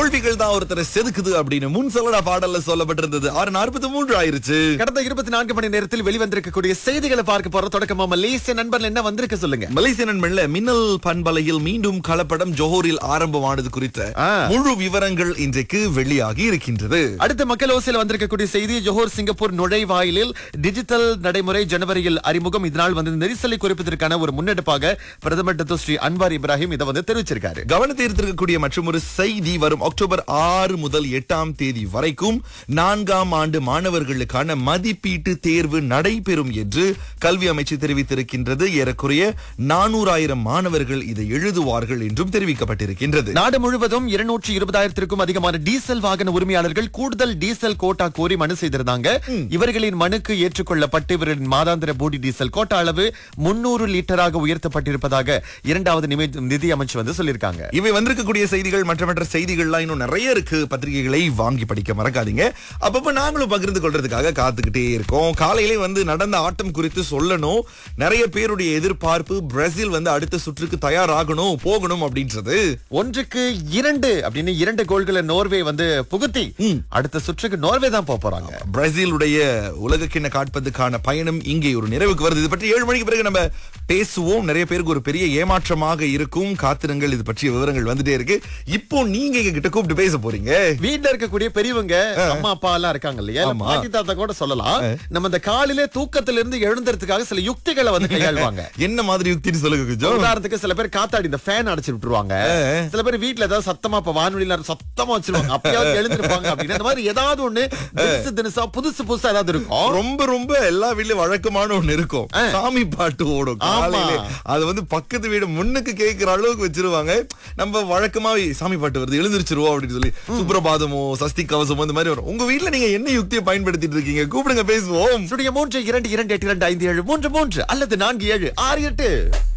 தோல்விகள் தான் ஒருத்தரை செதுக்குது அப்படின்னு முன் சொல்லடா பாடல்ல சொல்லப்பட்டிருந்தது ஆறு நாற்பத்தி மூன்று ஆயிருச்சு கடந்த இருபத்தி நான்கு மணி நேரத்தில் வெளிவந்திருக்கக்கூடிய செய்திகளை பார்க்க போற தொடக்கமா மலேசிய நண்பர்கள் என்ன வந்திருக்கு சொல்லுங்க மலேசிய நண்பன்ல மின்னல் பண்பலையில் மீண்டும் கலப்படம் ஜோஹரில் ஆரம்பமானது குறித்த ஆ. முழு விவரங்கள் இன்றைக்கு வெளியாகி இருக்கின்றது அடுத்த மக்கள் ஓசையில் வந்திருக்கக்கூடிய செய்தி ஜோஹர் சிங்கப்பூர் நுழைவாயிலில் டிஜிட்டல் நடைமுறை ஜனவரியில் அறிமுகம் இதனால் வந்து நெரிசலை குறைப்பதற்கான ஒரு முன்னெடுப்பாக பிரதமர் டத்து ஸ்ரீ அன்வார் இப்ராஹிம் இதை வந்து தெரிவிச்சிருக்காரு கவனத்தை ஈர்த்திருக்கக்கூடிய மற்றும் ஒரு செய்தி வரும் அக்டோபர் ஆறு முதல் எட்டாம் தேதி வரைக்கும் நான்காம் ஆண்டு மாணவர்களுக்கான மதிப்பீட்டு தேர்வு நடைபெறும் என்று கல்வி அமைச்சு தெரிவித்திருக்கின்றது ஏறக்குறைய நானூறாயிரம் மாணவர்கள் இதை எழுதுவார்கள் என்றும் தெரிவிக்கப்பட்டிருக்கின்றது நாடு முழுவதும் இருநூற்றி இருபதாயிரத்திற்கும் அதிகமான டீசல் வாகன உரிமையாளர்கள் கூடுதல் டீசல் கோட்டா கோரி மனு செய்திருந்தாங்க இவர்களின் மனுக்கு ஏற்றுக்கொள்ளப்பட்டு இவர்களின் மாதாந்திர போடி டீசல் கோட்டா அளவு முன்னூறு லிட்டராக உயர்த்தப்பட்டிருப்பதாக இரண்டாவது நிமி- நிதி அமைச்சு வந்து சொல்லியிருக்காங்க இவை வந்திருக்கக்கூடிய செய்திகள் மற்ற மற்ற செய்திகள்லாம் இன்னும் நிறைய இருக்கு பத்திரிகைகளை வாங்கி படிக்க மறக்காதீங்க அப்பப்ப நாங்களும் பகிர்ந்து கொள்றதுக்காக காத்துக்கிட்டே இருக்கோம் காலையிலே வந்து நடந்த ஆட்டம் குறித்து சொல்லணும் நிறைய பேருடைய எதிர்பார்ப்பு பிரேசில் வந்து அடுத்த சுற்றுக்கு தயாராகணும் போகணும் அப்படின்றது ஒன்றுக்கு இரண்டு அப்படின்னு இரண்டு கோல்களை நோர்வே வந்து புகுத்தி அடுத்த சுற்றுக்கு நோர்வே தான் போக போறாங்க பிரேசிலுடைய உலகக்கிண்ண காட்பதுக்கான பயணம் இங்கே ஒரு நிறைவுக்கு வருது இது பற்றி ஏழு மணிக்கு பிறகு நம்ம பேசுவோம் நிறைய பேருக்கு ஒரு பெரிய ஏமாற்றமாக இருக்கும் காத்திரங்கள் இது பற்றிய விவரங்கள் வந்துட்டே இருக்கு இப்போ நீங்க எங்க கிட்ட கூப்பிட்டு பேச போறீங்க வீட்ல இருக்கக்கூடிய பெரியவங்க அம்மா அப்பா எல்லாம் இருக்காங்க இல்லையா இல்ல ஆமா. பாட்டி தாத்தா கூட சொல்லலாம் நம்ம இந்த காலையிலே தூக்கத்துல இருந்து எழுந்தறதுக்காக சில யுக்திகளை வந்து கையாளுவாங்க என்ன மாதிரி யுக்தின்னு சொல்லுங்க கொஞ்சம் உதாரணத்துக்கு சில பேர் காத்தாடி இந்த ஃபேன் அடிச்சு விட்டுருவாங்க சில பேர் வீட்ல ஏதாவது சத்தமா இப்ப வானொலியில சத்தமா வச்சிருவாங்க அப்பயாவது எழுந்திருப்பாங்க அப்படின்னு அந்த மாதிரி ஏதாவது ஒண்ணு தினுசு தினுசா புதுசு புதுசா ஏதாவது இருக்கும் ரொம்ப ரொம்ப எல்லா வீட்லயும் வழக்கமான ஒண்ணு இருக்கும் சாமி பாட்டு ஓடும் ஆமா. காலையிலே அது வந்து பக்கத்து வீடு முன்னுக்கு கேட்கிற அளவுக்கு வச்சிருவாங்க நம்ம வழக்கமாவே சாமி பாட்டு வருது எழுந்திருச்சிருவோம் அப்படின்னு சொல்லி சுப்ரபாதமோ சஸ்தி கவசமோ இந்த மாதிரி வரும் உங்க வீட்ல நீங்க என்ன யுக்தியை பயன்படுத்திட்டு இருக்கீங்க கூப்பிடுங்க பேசுவோம் சுடைய மூன்று இரண்டு இரண்டு எட்டு இரண்டு ஐந்து ஏழு மூன்று மூன்று அல்லது நான்கு ஏழு ஆறு எட்டு